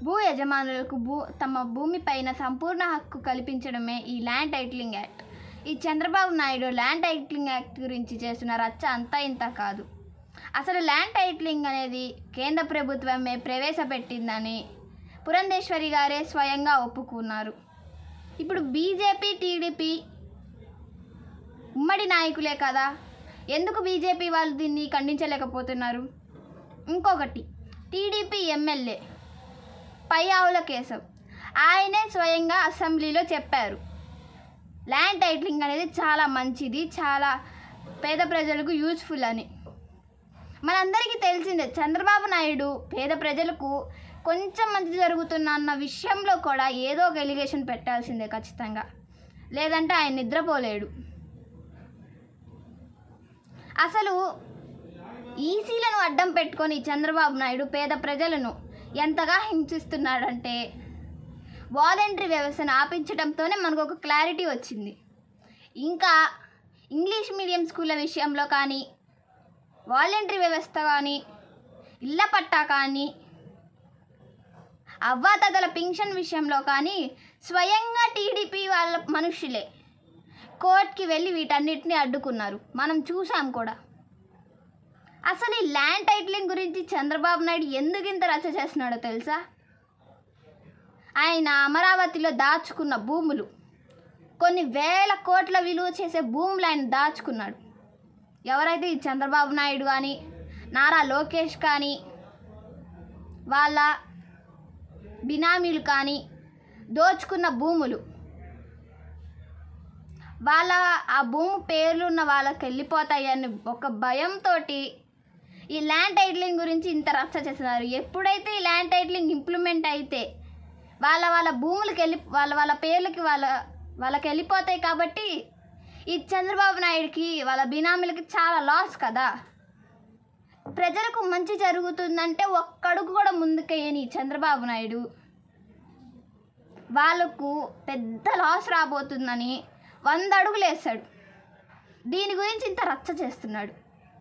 భూ యజమానులకు భూ తమ భూమిపైన సంపూర్ణ హక్కు కల్పించడమే ఈ ల్యాండ్ టైటిలింగ్ యాక్ట్ ఈ Chandrababu Naidu land titling act గురించి చేస్తున్న రచ్చ అంతా ఇంత కాదు అసలు ల్యాండ్ టైటిలింగ్ అనేది కేంద్ర ప్రభుత్వమే ప్రవేశపెట్టిందని పురంధేశ్వరి గారే స్వయంగా ఒప్పుకున్నారు ఇప్పుడు బీజేపీ టీడీపీ ఉమ్మడి నాయకులే కదా ఎందుకు బీజేపీ వాళ్ళు దీన్ని ఖండించలేకపోతున్నారు ఇంకొకటి టీడీపీ ఎమ్మెల్యే పై ఆవుల కేశవ్ ఆయనే స్వయంగా అసెంబ్లీలో చెప్పారు ల్యాండ్ టైటిలింగ్ అనేది చాలా మంచిది చాలా పేద ప్రజలకు యూజ్ఫుల్ అని మనందరికీ తెలిసిందే చంద్రబాబు నాయుడు పేద ప్రజలకు కొంచెం మంచి జరుగుతున్న అన్న విషయంలో కూడా ఏదో ఒక ఎలిగేషన్ పెట్టాల్సిందే ఖచ్చితంగా లేదంటే ఆయన నిద్రపోలేడు అసలు ఈసీలను అడ్డం పెట్టుకొని చంద్రబాబు నాయుడు పేద ప్రజలను ఎంతగా హింసిస్తున్నాడంటే వాలంటరీ వ్యవస్థను ఆపించడంతోనే మనకు ఒక క్లారిటీ వచ్చింది ఇంకా ఇంగ్లీష్ మీడియం స్కూళ్ళ విషయంలో కానీ వాలంటరీ వ్యవస్థ కానీ ఇళ్ళ పట్టా కానీ అవ్వాతాతల పింఛన్ విషయంలో కానీ స్వయంగా టీడీపీ వాళ్ళ మనుషులే కోర్టుకి వెళ్ళి వీటన్నిటిని అడ్డుకున్నారు మనం చూసాం కూడా అసలు ఈ ల్యాండ్ టైటిలింగ్ గురించి చంద్రబాబు నాయుడు ఎందుకు ఇంత రచ్చ చేస్తున్నాడో తెలుసా ఆయన అమరావతిలో దాచుకున్న భూములు కొన్ని వేల కోట్ల విలువ చేసే భూములు ఆయన దాచుకున్నాడు ఎవరైతే ఈ చంద్రబాబు నాయుడు కానీ నారా లోకేష్ కానీ వాళ్ళ బినామీలు కానీ దోచుకున్న భూములు వాళ్ళ ఆ భూమి పేర్లు ఉన్న వాళ్ళకి వెళ్ళిపోతాయని ఒక భయంతో ఈ ల్యాండ్ టైటిలింగ్ గురించి ఇంత రచ్చ చేస్తున్నారు ఎప్పుడైతే ఈ ల్యాండ్ టైటిలింగ్ ఇంప్లిమెంట్ అయితే వాళ్ళ వాళ్ళ భూములకి వెళ్ళి వాళ్ళ వాళ్ళ పేర్లకి వాళ్ళ వాళ్ళకి వెళ్ళిపోతాయి కాబట్టి ఈ చంద్రబాబు నాయుడుకి వాళ్ళ బినామీలకి చాలా లాస్ కదా ప్రజలకు మంచి జరుగుతుందంటే ఒక్కడుగు కూడా ముందుకేయని ఈ చంద్రబాబు నాయుడు వాళ్ళకు పెద్ద లాస్ రాబోతుందని వంద అడుగులు వేస్తాడు దీని గురించి ఇంత రచ్చ చేస్తున్నాడు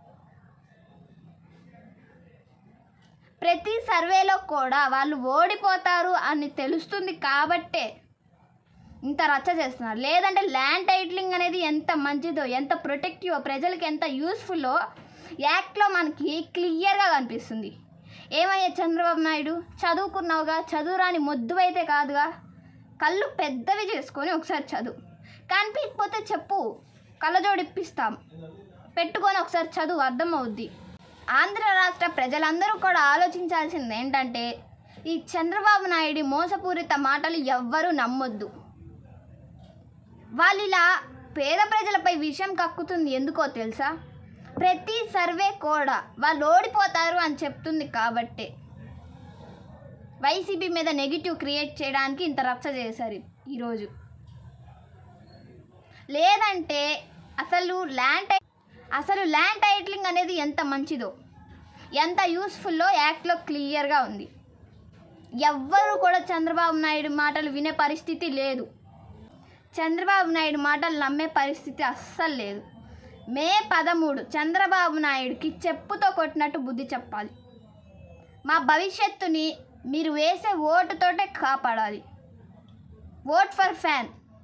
ప్రతి సర్వేలో కూడా వాళ్ళు ఓడిపోతారు అని తెలుస్తుంది కాబట్టే ఇంత రచ్చ చేస్తున్నారు లేదంటే ల్యాండ్ టైటిలింగ్ అనేది ఎంత మంచిదో ఎంత ప్రొటెక్టివో ప్రజలకి ఎంత యూస్ఫుల్లో యాక్ట్లో మనకి క్లియర్గా కనిపిస్తుంది ఏమయ్యా చంద్రబాబు నాయుడు చదువుకున్నావుగా చదువురాని మొద్దువైతే కాదుగా కళ్ళు పెద్దవి చేసుకొని ఒకసారి చదువు కనిపించకపోతే చెప్పు కళ్ళజోడిప్పిస్తాం పెట్టుకొని ఒకసారి చదువు అర్థమవుద్ది ఆంధ్ర రాష్ట్ర ప్రజలందరూ కూడా ఆలోచించాల్సింది ఏంటంటే ఈ చంద్రబాబు నాయుడు మోసపూరిత మాటలు ఎవ్వరూ నమ్మొద్దు వాళ్ళు ఇలా పేద ప్రజలపై విషయం కక్కుతుంది ఎందుకో తెలుసా ప్రతి సర్వే కూడా వాళ్ళు ఓడిపోతారు అని చెప్తుంది కాబట్టే వైసీపీ మీద నెగిటివ్ క్రియేట్ చేయడానికి ఇంత రచ్చ చేశారు ఈరోజు లేదంటే అసలు ల్యాండ్ టై అసలు ల్యాండ్ టైటిలింగ్ అనేది ఎంత మంచిదో ఎంత యూస్ఫుల్లో యాక్ట్లో క్లియర్గా ఉంది ఎవ్వరూ కూడా చంద్రబాబు నాయుడు మాటలు వినే పరిస్థితి లేదు చంద్రబాబు నాయుడు మాటలు నమ్మే పరిస్థితి అస్సలు లేదు మే పదమూడు చంద్రబాబు నాయుడుకి చెప్పుతో కొట్టినట్టు బుద్ధి చెప్పాలి మా భవిష్యత్తుని మీరు వేసే ఓటుతోటే కాపాడాలి ఓట్ ఫర్ ఫ్యాన్